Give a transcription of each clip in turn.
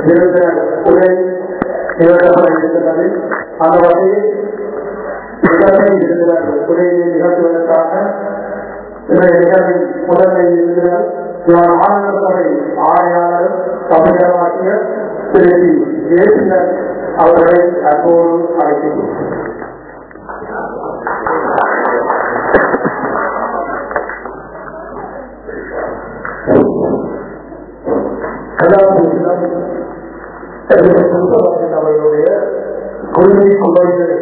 இருந்த உரை நிகழ்வாக இருக்கிறது அந்த வகையில் முதன்மை இருக்கிற உரையை நிகழ்த்துவதற்காக இன்றைய நிகழ்வின் முதன்மை இருக்கிற ஆனந்த சபை ஆணையாளர் தமிழகமாக்கிய திருச்சி ஜெயசிங்கர் அவர்களை அன்போடு அழைக்கிறோம் அவர்களுடைய கொள்கை கொள்கைகள்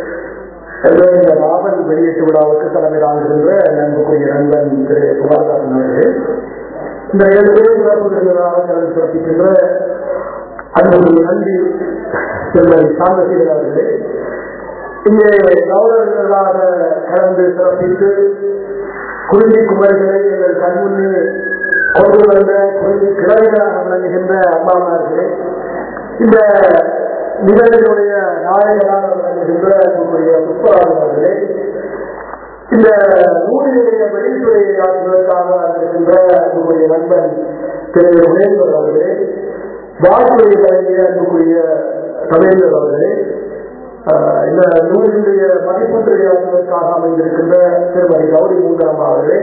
இந்த நாவல் வெளியீட்டு விழாவுக்கு தலைமை தாங்குகின்ற நண்புக்குரிய நண்பன் திரு சுபாதாசன் அவர்கள் இந்த ஏழு சிறப்பு விருந்தினராக கலந்து சிறப்பிக்கின்ற அன்பு நன்றி திருமதி சாந்தசீலன் அவர்களே இங்கே கௌரவர்களாக கலந்து சிறப்பித்து குருதி குமரிகளை எங்கள் கண்முன்னு கொண்டு வந்த குருதி கிளைகளாக விளங்குகின்ற அம்மாமார்களே இந்த நிகழ்ச்சியுடைய நாயகராக விளங்குகின்ற அன்புக்குரிய புஷ்பராஜன் அவர்களே இந்த நூலினுடைய வெளித்துறையை ஆற்றுவதற்காக வந்திருக்கின்ற அன்புக்குரிய நண்பன் திரு உதயந்தர் அவர்களே வாழ்க்கையை வழங்கிய அன்புக்குரிய தமிழர் அவர்களே இந்த நூலினுடைய மதிப்பீட்டுரை ஆற்றுவதற்காக அமைந்திருக்கின்ற திருமதி கௌரி மூன்றாம் அவர்களே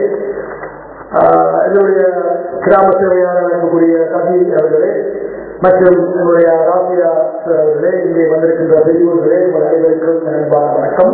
என்னுடைய கிராம சேவையாக இருக்கக்கூடிய கவி அவர்களே மற்றும் என்னுடைய ராசியா அவர்களே இங்கே வந்திருக்கின்ற பெரியவர்களே உங்கள் அனைவருக்கும் அன்பான வணக்கம்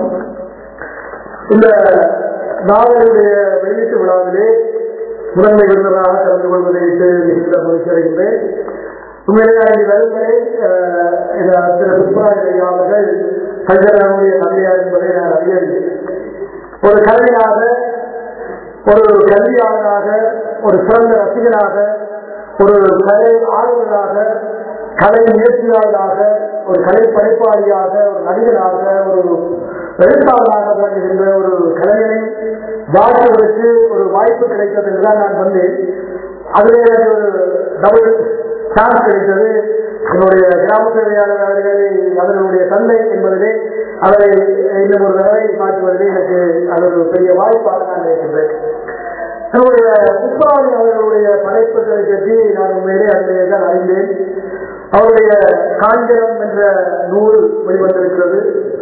இந்த நாவலுடைய வெளியீட்டு விழாவிலே முதன்மை விருந்தராக கலந்து கொள்வதை மிகுந்த மகிழ்ச்சி அடைகின்றேன் உண்மையிலே வருவதை திரு புஷ்பராஜ் ஐயா அவர்கள் கல்யாணுடைய தந்தையார் என்பதை நான் அறியவில்லை ஒரு கலைஞராக ஒரு கல்வியாளராக ஒரு சிறந்த ரசிகனாக ஒரு கலை ஆளுநராக கலை முயற்சியாளராக ஒரு கலை படைப்பாளியாக ஒரு நடிகராக ஒரு எழுத்தாளராக விளங்குகின்ற ஒரு கலைஞனை வாழ்வதற்கு ஒரு வாய்ப்பு கிடைத்தது என்றுதான் நான் வந்தேன் அதிலே எனக்கு ஒரு டபுள் சான்ஸ் கிடைத்தது என்னுடைய கிராம சேவையாளர் அவர்களை அவர்களுடைய தந்தை என்பதிலே அவரை இன்னும் ஒரு தடவை மாற்றுவதிலே எனக்கு அது ஒரு பெரிய வாய்ப்பாக நான் நினைக்கின்றேன் என்னுடைய புஷ்பாவளி அவர்களுடைய படைப்புகளை பற்றி நான் உண்மையிலே அதிலே தான் அறிந்தேன் அவருடைய காஞ்சனம் என்ற நூல் வெளிவந்திருக்கிறது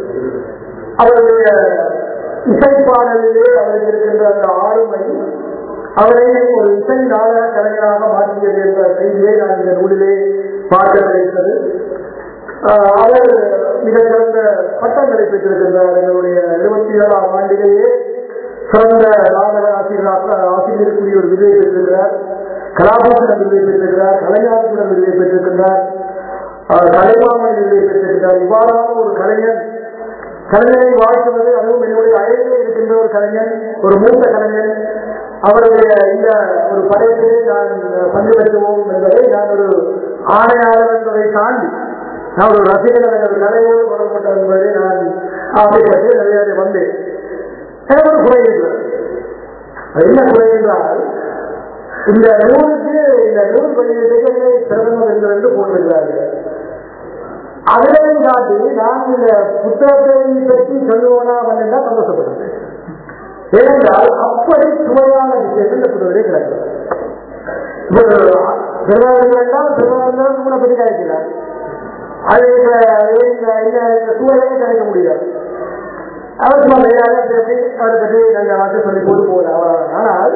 அவருடைய இசைப்பாடலிலே அவருக்கு இருக்கின்ற அந்த ஆளுமை அவரை ஒரு இசை நாடக கலைஞராக மாற்றியது என்ற செய்தியை நான் இந்த நூலிலே பார்க்க கிடைத்தது அவர் மிக சிறந்த பட்டங்களை பெற்றிருக்கின்றார் எங்களுடைய இருபத்தி ஏழாம் ஆண்டிலேயே சிறந்த நாடக ஆசிரியர் ஆசிரியருக்குரிய ஒரு விருதை பெற்றிருக்கிறார் கலாபூஷண விருதை பெற்றிருக்கிறார் கலைஞாபுஷண விருதை பெற்றிருக்கின்றார் கலைமாமணி விருதை பெற்றிருக்கிறார் இவ்வாறான ஒரு கலைஞர் கலைஞரை வாழ்த்துவது அதுவும் என்னுடைய அழகிலே இருக்கின்ற ஒரு கலைஞர் ஒரு மூத்த கலைஞர் அவருடைய இந்த ஒரு படைப்பிலே நான் பங்கு பெற்றுவோம் என்பதை நான் ஒரு ஆணையாளர் என்பதை தாண்டி நான் ஒரு ரசிகர் எனது கலையோடு தொடர்பட்டது என்பதை நான் ஆசைப்பட்டு நிறைய வந்தேன் எனக்கு ஒரு குறை இருக்கிறது என்ன குறை என்றால் இந்த நூலுக்கு இந்த நூல் வெளியீட்டுக்கு பிரதமர் என்று போட்டிருக்கிறார்கள் அதிலையும் காட்டி நான் இந்த புத்தகத்தை பற்றி சொல்லுவோனா வந்து தான் சந்தோஷப்பட்டது ஏனென்றால் அப்படி சுவையான விஷயத்தை இந்த புத்தகத்திலே கிடைக்கும் திருவாரூர் திருவாரூர் உங்களை பற்றி கிடைக்கிறார் அது இந்த சுவையே கிடைக்க முடியாது அவர் சும்மா வேறாக பேசி அவரை பற்றி நல்ல வார்த்தை சொல்லி போட்டு போகிறார் ஆனால்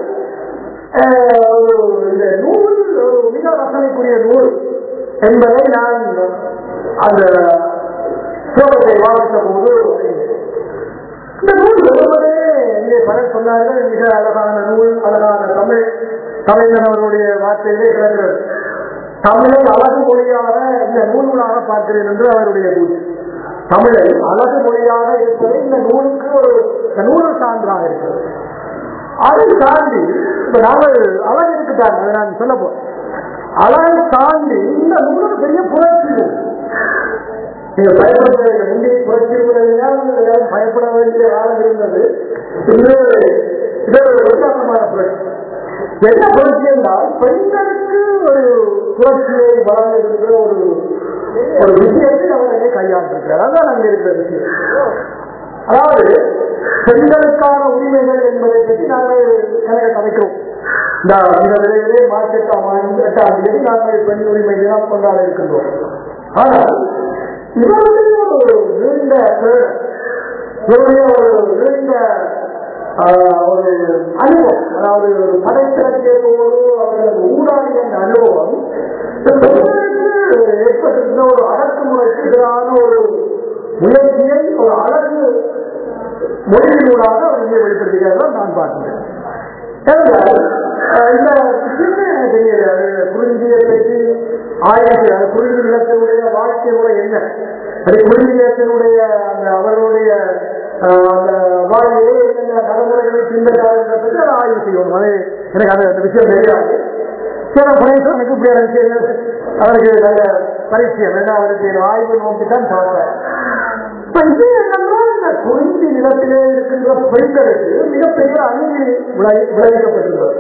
இந்த நூல் ஒரு மிக வசனைக்குரிய நூல் என்பதை நான் அந்த சோகத்தை வாசித்த போது இந்த நூல் வெறுமனே இங்கே பலர் சொன்னார்கள் மிக அழகான நூல் அழகான தமிழ் தமிழன் அவருடைய வார்த்தையிலே கிடக்கிறது தமிழை அழகு மொழியாக இந்த நூல்களாக பார்க்கிறேன் என்று அவருடைய கூற்று தமிழை அழகு மொழியாக இருப்பது இந்த நூலுக்கு ஒரு நூல் சான்றாக இருக்கிறது அதை தாண்டி இப்ப நாங்கள் அழகு இருக்குட்டாங்க அதை நான் சொல்ல போறேன் அழகை தாண்டி இந்த நூலுக்கு பெரிய புரட்சி நீங்க பயப்பட முந்தைய புரட்சி எல்லாரும் பயப்பட வேண்டிய காலம் இருந்தது இது இது ஒரு வித்தியாசமான புரட்சி என்ன புரட்சி என்றால் பெண்களுக்கு ஒரு புரட்சியை வழங்குகின்ற ஒரு ஒரு விஷயத்தை அவர் கையாண்டிருக்கிறார் அதான் அங்க இருக்கிற விஷயம் அதாவது பெண்களுக்கான உரிமைகள் என்பதை பற்றி நாங்கள் கணக்க கதைக்கிறோம் இந்த இந்த விரைவிலே மார்ச் எட்டாம் ஆண்டு எட்டாம் தேதி நாங்கள் பெண் உரிமை தினம் கொண்டாட இருக்கின்றோம் ஆனால் இவருடைய ஒரு நீண்ட பேர், இவருடைய ஒரு நீண்ட ஆஹ், ஒரு அனுபவம் அதாவது ஒரு படைத்திறக்கியதோடு அவர்களது ஊடாடிய அந்த அனுபவம் இந்த பெண்களுக்கு ஏற்பட்டிருந்த ஒரு அடக்குமுறைக்கு எதிரான ஒரு முயற்சியை ஒரு அழகு மொழியினூடாக அவர் இங்கே வெளிப்படுத்துகிறார்கள் நான் பார்க்கிறேன் ஏனென்றால், அஹ், இந்த விஷயமே எனக்கு தெரியல அது குறிஞ்சியை பற்றி ஆயிரத்தி அது குறிஞ்சி நிலத்தினுடைய வாழ்க்கை முறை என்ன அது குறிஞ்சி நிலத்தினுடைய அந்த அவர்களுடைய அஹ், அந்த வாழ்விலே என்னென்ன நடைமுறைகளை பின்பற்றார்கள் பற்றி அதை ஆய்வு செய்யணும் அது எனக்கு அது அந்த விஷயம் தெரியாது சில புனேஸ்வரனுக்கு இப்படியான விஷயங்கள் அவருக்கு நல்ல பரிச்சயம் என்ன அவருக்கு ஆய்வு நோக்கி தான் பார்ப்பேன் இப்ப இது என்னன்னா இந்த குறிஞ்சி நிலத்திலே இருக்கின்ற பெண்களுக்கு மிகப்பெரிய அநீதி விளை- விளைவிக்கப்பட்டிருக்கிறது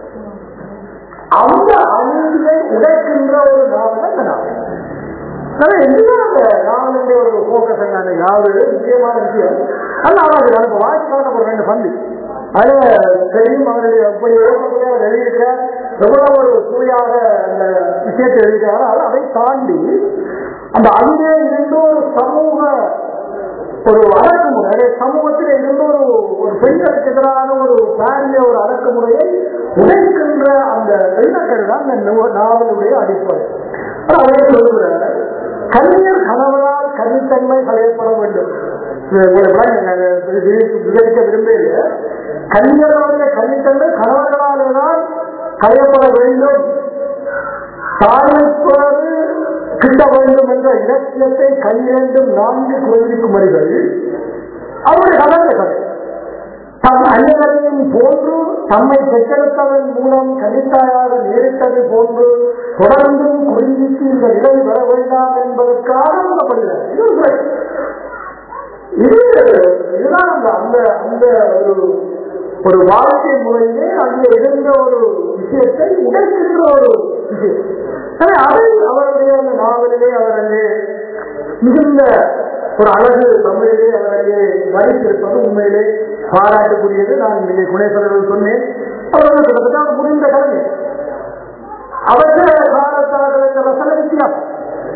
அந்த அநீதியை உடைக்கின்ற ஒரு நாவல் அந்த நாவல் ஆனா என்ன அந்த நாவலுடைய ஒரு போக்கஸ் என்ன யாரு முக்கியமான விஷயம் அந்த அவருக்கு எனக்கு வாய்க்கான ஒரு ரெண்டு பந்து அதுல தெரியும் அவருடைய எப்படி ஓட்டத்திலே அவர் எழுதியிருக்க எவ்வளவு ஒரு சுவையாக அந்த விஷயத்தை எழுதியிருக்காரோ அதை தாண்டி அந்த அங்கே இருந்த ஒரு சமூக ஒரு அடக்குமுறை அதே சமூகத்தில் இருந்த ஒரு ஒரு பெண்களுக்கு எதிரான ஒரு பாரிய ஒரு அடக்குமுறையை உடைக்கின்ற அந்த எண்ணக்கரு தான் இந்த நூ- நாவலுடைய அடிப்படை அதே சொல்கிற கலைஞர் கணவரால் கனித்தன்மை களையப்பட வேண்டும் இது உங்களுக்கு நான் விவரி- விவரிக்க விரும்பல கலைஞர்களுடைய கனித்தன்மை கணவர்களாலே தான் களையப்பட வேண்டும் தாழ்மைப்பது கிட்ட வேண்டும் என்ற இலக்கியத்தை கையேண்டும் நான்கு கோயிலுக்கு குமரிகள் அவருடைய கலந்த கதை தம் அனைவரையும் போன்று தம்மை பெற்றெடுத்ததன் மூலம் கனித்தாயாக நேரிட்டது போன்று தொடர்ந்தும் குறிஞ்சிக்கு இந்த நிலை வர வேண்டாம் என்பதற்காக சொல்லப்படுகிறது இது ஒரு முறை. இது இதுதான் அந்த அந்த அந்த ஒரு ஒரு வாழ்க்கை முறையிலே அங்கே இருந்த ஒரு விஷயத்தை உடைக்கின்ற ஒரு விஷயம் எனவே அதை அவருடைய அந்த நாவலிலே அவர் அங்கே மிகுந்த ஒரு அழகு தமிழிலே அவர் அங்கே வடித்திருப்பது உண்மையிலே பாராட்டுக்குரியது நான் இங்கே குணேஸ்வரர்கள் சொன்னேன் அவர்கள் கிட்டத்தட்ட அவர் முடிந்த கலைஞர் அவர்கள் காலத்தார்கள் இந்த ரசன வித்தியாசம்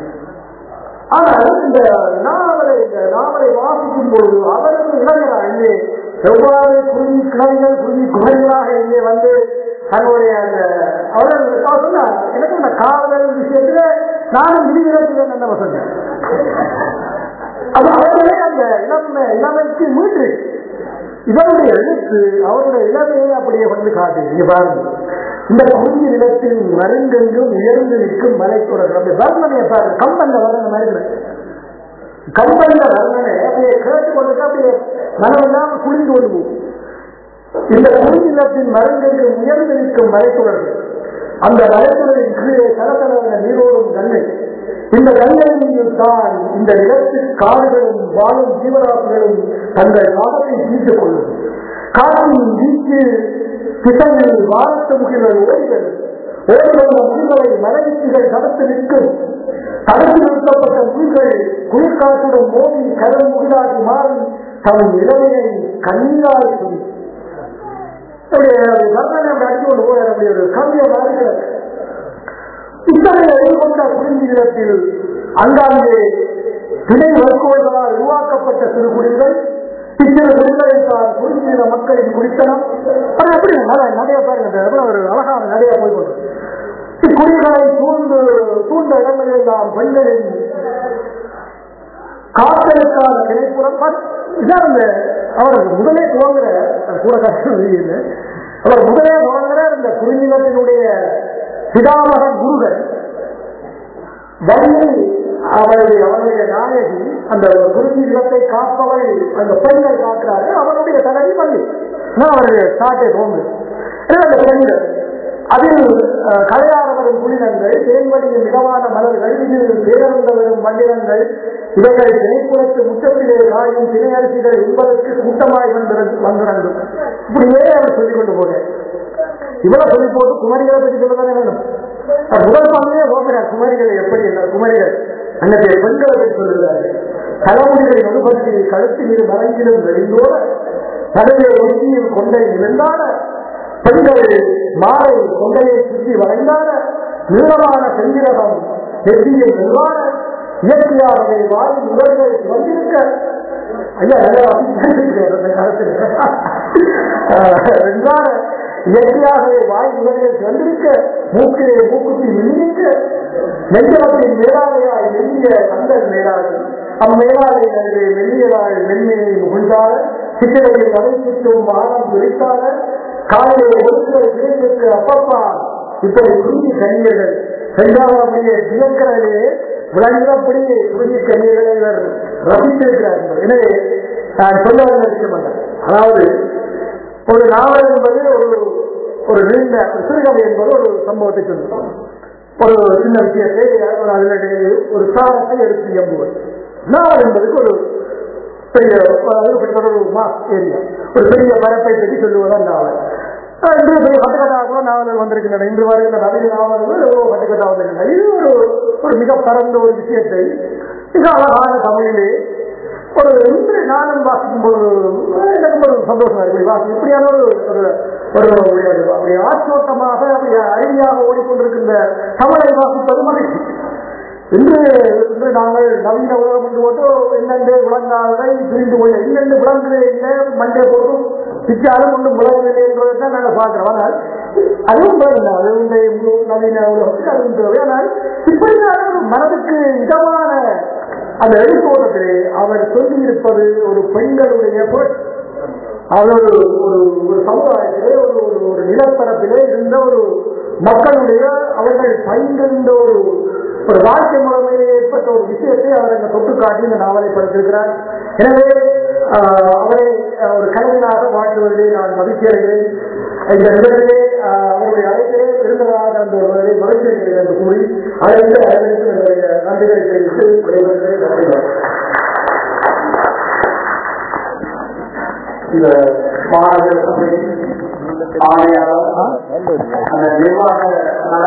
ஆனால் இந்த நாவலை இந்த நாவலை வாசிக்கும் பொழுது அவருக்கு இளைஞரா இங்கே எவ்வாறு குருவி கிழமைகள் குருவி குகைகளாக இங்கே வந்து தன்னுடைய அந்த அவர்கள் அவர் சொன்னார் எனக்கு இந்த காதல் விஷயத்துல நானும் விதிவிலக்குகள் என்ன சொன்னேன் அது அவர்களே அந்த இளமை இளமைக்கு மீட்டு இவருடைய எழுத்து அவருடைய இளமையை அப்படியே வந்து காட்டு நீங்க பாருங்க இந்த குறிஞ்சி நிலத்தில் மருங்கெங்கும் உயர்ந்து நிற்கும் மலைக்குறர்கள் அந்த வர்ணனையை பாருங்க கம்பந்த வர்ணனை மாதிரி இருக்கு. கம்பந்த வர்ணனை அப்படியே கேட்டு கொண்டு அப்படியே மனமெல்லாம் குளிந்து கொண்டு போகும் இந்த குறிஞ்சி நிலத்தின் மருங்கெங்கும் உயர்ந்து நிற்கும் மலைக்குறர்கள் அந்த மலைக்குறலின் கீழே சலசலவென நீரோடும் கங்கை இந்த கங்கையில் தான் இந்த நிலத்தில் காடுகளும் வாழும் ஜீவராசிகளும் தங்கள் காலத்தை தீர்த்துக் கொள்ளும் காற்றின் வீச்சு திசையில் வாரத்து முகில்கள் ஓடிகள் ஓடி வந்த முகில்களை மலைவீச்சுகள் தடுத்து நிற்கும் தடுத்து நிறுத்தப்பட்ட முகில்கள் குளிர்காற்றுடன் மோதி கரும் முகிலாகி மாறி தம் இளமையை கண்ணீராய் துணி வர்ணனை அப்படி அடிச்சு கொண்டு போய் அப்படி ஒரு கவியை மறைக்கிறது இத்தகைய எதிர்கொண்ட குறிஞ்சி நிலத்தில் அங்காங்கே திணை வர்க்கோர்களால் உருவாக்கப்பட்ட சிறு குடிகள் இச்சிறு குடிகளில் தான் குறிஞ்சி நில மக்களின் குடித்தனம் அது எப்படி நட- நடைய பாருங்க இந்த இடத்துல ஒரு அழகான நடைய போய் கொண்டு இக்குடிகளை சூழ்ந்து சூழ்ந்த இடங்களில் நாம் பெண்களின் காத்தலுக்கான திரைப்புறம் பட் இதான் அந்த அவர் முதலே துவங்குற அது கூட கஷ்டம் இல்லை அவர் முதலே துவங்குற இந்த குறிஞ்சிலத்தினுடைய பிதாமகன் குருகள் வள்ளி அவருடைய அவருடைய நாயகி அந்த குறிஞ்சி நிலத்தை காப்பவள் அந்த பெண்கள் காக்கிறாரு அவருடைய தலைவி வள்ளி நான் அவருடைய சாட்டை தோன்று அந்த பெண்கள் அதில் அஹ், கலையாட வரும் புனிதங்கள் தேன்வழியின் மிகவான மலர்கள் இதில் பேரந்த வரும் மண்டிரங்கள் இவைகள் திணைப்புறத்து முற்றத்திலே காயும் திணையரசிகள் என்பதற்கு கூட்டமாய் வந்திருந்து வந்திருந்தும் இப்படியே அவர் சொல்லிக் கொண்டு போனேன் இவ்வளவு சொல்லி போட்டு குமரிகளை பற்றி சொல்லதானே வேணும் அவர் முதல் பங்கே போகிறார் குமரிகள் எப்படி என்ன குமரிகள் அன்னைக்கு பெண்களை பற்றி சொல்லுகிறார்கள் தலைமுடிகளை நடுபற்றி கழுத்தில் இரு மறைந்திலும் வெளிந்தோட நடுவே ஒட்டியில் கொண்டை இருந்தான பெண்கள் மாலை கொண்டையை சுற்றி வளைந்தான நீளமான செந்திரகம் நெற்றியை நிர்வாண இயற்கையாகவே வாய் முதல்கள் வந்திருக்க ஐயா நல்லா வசிக்கிறேன் அந்த காலத்தில் என்றால் இயற்கையாகவே வாய் முதல்கள் வந்திருக்க மூக்கிலே மூக்குத்தி மின்னிருக்க நெஞ்சமத்தின் மேலாளையாய் மெல்லிய கந்தல் மேலாளை அம்மேலாளை நடுவே மெல்லியலாய் மென்மையை முகிழ்ந்தால சித்திரையில் கதை சுற்றும் மானம் துரித்தால காலையை ஒருத்தர் கிடைத்திருக்க அப்பப்பா இப்படி குறிஞ்சி கண்ணியர்கள் சென்றால் அப்படியே தினக்கரையிலே விளங்கப்படி குறிஞ்சி கண்ணியர்களை இவர் ரசித்திருக்கிறார்கள் எனவே நான் சொல்ல வந்த விஷயம் அல்ல அதாவது ஒரு நாவல் என்பது ஒரு ஒரு நீண்ட ஒரு சிறுகதை என்பது ஒரு சம்பவத்தை சொல்லுவோம் ஒரு சின்ன விஷயத்தை ஒரு அதில் ஒரு சாரத்தை எடுத்து இயம்புவது நாவல் என்பதுக்கு ஒரு பெரிய ஒரு மாஸ் ஏரியா ஒரு பெரிய பரப்பை பற்றி சொல்லுவதுதான் நாவல் இன்று பெரிய கட்டுக்கட்டாக நாவல்கள் வந்திருக்கின்றன இன்று வருகின்ற நவீன நாவல்கள் எவ்வளவு கட்டுக்கட்டாக வந்திருக்கின்றன இது ஒரு ஒரு மிக பரந்த ஒரு விஷயத்தை மிக அழகான தமிழிலே ஒரு இன்று நானும் வாசிக்கும் போது எனக்கு ஒரு சந்தோஷம் இருக்கு வாசி இப்படியான ஒரு ஒரு ஒரு அப்படி ஆற்றோட்டமாக அப்படி அருமையாக ஓடிக்கொண்டிருக்கின்ற தமிழை வாசிப்பது மகிழ்ச்சி இன்று இன்று நாங்கள் நவீன உலகம் என்று போட்டு என்னென்று விளங்காததை புரிந்து கொள்ள என்னென்று விளங்குதே இல்லை மண்டே போட்டும் பிச்சாலும் ஒன்றும் விளங்குதில்லை என்பதை தான் நாங்கள் பார்க்கிறோம் ஆனால் அதுவும் தேவை அது இந்த நவீன உலகத்துக்கு அதுவும் தேவை ஆனால் இப்படியான ஒரு மனதுக்கு இதமான அந்த எழுத்தோட்டத்திலே அவர் சொல்லியிருப்பது ஒரு பெண்களுடைய புரட்சி அவர் ஒரு ஒரு ஒரு சமுதாயத்திலே ஒரு ஒரு ஒரு நிலப்பரப்பிலே இருந்த ஒரு மக்களுடைய அவர்கள் பயின்றிருந்த ஒரு ஒரு வாழ்க்கை முறைமையிலே ஏற்பட்ட ஒரு விஷயத்தை அவர் அங்க தொட்டு காட்டி இந்த நாவலை படித்திருக்கிறார் எனவே அவரை ஒரு கலைஞராக வாழ்த்துவதிலே நான் மகிழ்ச்சி அடைகிறேன் இந்த நிகழ்விலே அவருடைய அழைப்பிலே விருந்தராக கலந்து வருவதை மகிழ்ச்சி அடைகிறேன் என்று கூறி அழைத்து அனைவருக்கும் என்னுடைய நன்றிகளை தெரிவித்து விடைபெறுகிறேன் நன்றி இந்த மாணவர் சபை ஆணையாளர் அந்த நிர்வாக